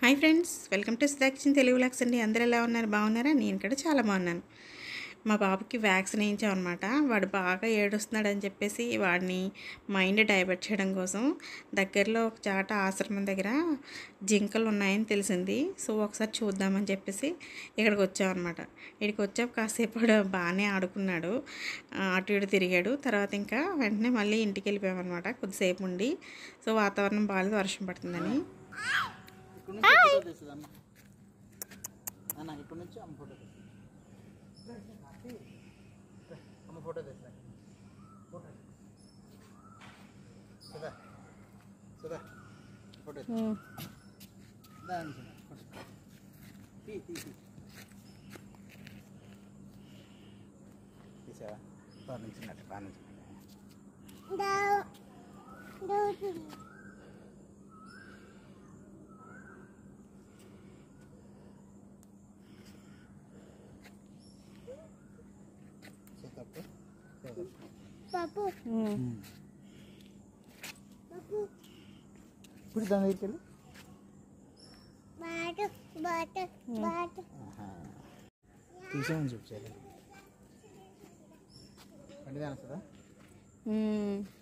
Hi friends welcome to Sudhakshin Telugu లాక్స్ అండి అందరూ ఎలా ఉన్నారు బాగున్నారా నేను కూడా చాలా బాగున్నాను మా బాబుకి వ్యాక్సిన్ వేయించామన్నమాట వాడు బాగా ఏడుస్తున్నాడని చెప్పేసి వాడిని మైండ్ డైవర్ట్ చేయడం కోసం దగ్గరలో ఒక చాట ఆశ్రమం దగ్గర జింకలు ఉన్నాయని తెలిసింది సో ఒకసారి చూద్దామని చెప్పేసి ఇక్కడికి వచ్చామన్నమాట ఇక్కడికి వచ్చాక కాసేపు వాడు బాగానే ఆడుకున్నాడు ఆ, అటు ఇటు తిరిగాడు తర్వాత ఇంకా వెంటనే మళ్ళీ ఇంటికి వెళ్ళిపోయామన్నమాట కొద్దిసేపు ఉండి సో వాతావరణం బాగాలేదు వర్షం పడుతుందని ఇక్కడ నుంచి ఫోటో తీస్తుంది అన్న అన్న ఇక్కడ నుంచి అమ్మ ఫోటో తీస్తుంది అమ్మ ఫోటో తీస్తుంది ఫోటో సుధా సుధా ఫోటో దాని ఫోటో తీ తీ తీ తీసావా పాలించినట్టు పాలించినట్టు సో తప్పు సో తప్పు ఇప్పుడు దాని దగ్గరికి వెళ్ళి తీసామని చూపించాలి బండి దాని వస్తుందా మ్మ్.